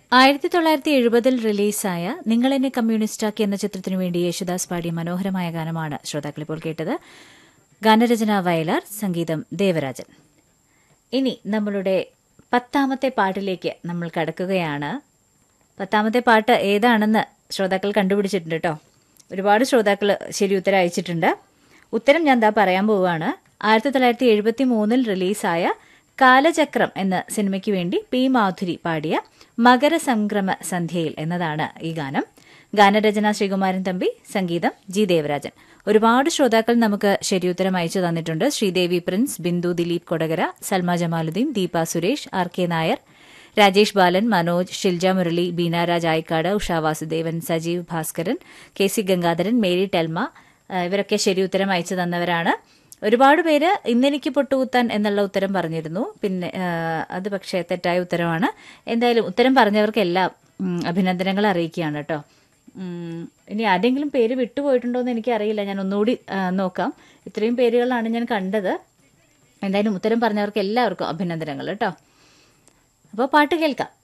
ആയിരത്തി തൊള്ളായിരത്തി എഴുപതിൽ റിലീസായ നിങ്ങളെന്നെ കമ്മ്യൂണിസ്റ്റാക്കി എന്ന ചിത്രത്തിനു വേണ്ടി യേശുദാസ് പാടിയ മനോഹരമായ ഗാനമാണ് ശ്രോതാക്കൾ ഇപ്പോൾ കേട്ടത് ഗാനരചന വയലാർ സംഗീതം ദേവരാജൻ ഇനി നമ്മളുടെ പത്താമത്തെ പാട്ടിലേക്ക് നമ്മൾ കടക്കുകയാണ് പത്താമത്തെ പാട്ട് ഏതാണെന്ന് ശ്രോതാക്കൾ കണ്ടുപിടിച്ചിട്ടുണ്ട് കേട്ടോ ഒരുപാട് ശ്രോതാക്കൾ ശരി ഉത്തരം അയച്ചിട്ടുണ്ട് ഉത്തരം ഞാൻ എന്താ പറയാൻ പോവുകയാണ് ആയിരത്തി തൊള്ളായിരത്തി എഴുപത്തി മൂന്നിൽ റിലീസായ കാലചക്രം എന്ന സിനിമയ്ക്ക് വേണ്ടി പി മാധുരി പാടിയ മകരസംക്രമ സന്ധ്യയിൽ എന്നതാണ് ഈ ഗാനം ഗാനരചന ശ്രീകുമാരൻ തമ്പി സംഗീതം ജി ദേവരാജൻ ഒരുപാട് ശ്രോതാക്കൾ നമുക്ക് ശരിയുത്തരം അയച്ചു തന്നിട്ടുണ്ട് Sridevi Prince Bindu Dileep Kodakara Salma Jamaluddin Deepa Suresh R K Nair Rajesh Balan Manoj Shilja Murali Beenaraj Ayikkad Usha Vasudevan Sajeev Bhaskaran K C Gangadharan Mary Thelma ആ, ഇവരൊക്കെ ശരി ഉത്തരം അയച്ചു തന്നവരാണ് ഒരുപാട് പേര് ഇന്നെനിക്ക് പൊട്ടുകുത്താൻ എന്നുള്ള ഉത്തരം പറഞ്ഞിരുന്നു പിന്നെ ആ, അത് പക്ഷേ തെറ്റായ ഉത്തരമാണ് എന്തായാലും ഉത്തരം പറഞ്ഞവർക്കെല്ലാം ഉം, അഭിനന്ദനങ്ങൾ അറിയിക്കുകയാണ് കേട്ടോ ഉം, ഇനി ആരെങ്കിലും പേര് വിട്ടുപോയിട്ടുണ്ടോ എന്ന് എനിക്കറിയില്ല ഞാൻ ഒന്നുകൂടി ആ, നോക്കാം ഇത്രയും പേരുകളാണ് ഞാൻ കണ്ടത് എന്തായാലും ഉത്തരം പറഞ്ഞവർക്ക് എല്ലാവർക്കും അഭിനന്ദനങ്ങൾ കേട്ടോ അപ്പോൾ പാട്ട് കേൾക്കാം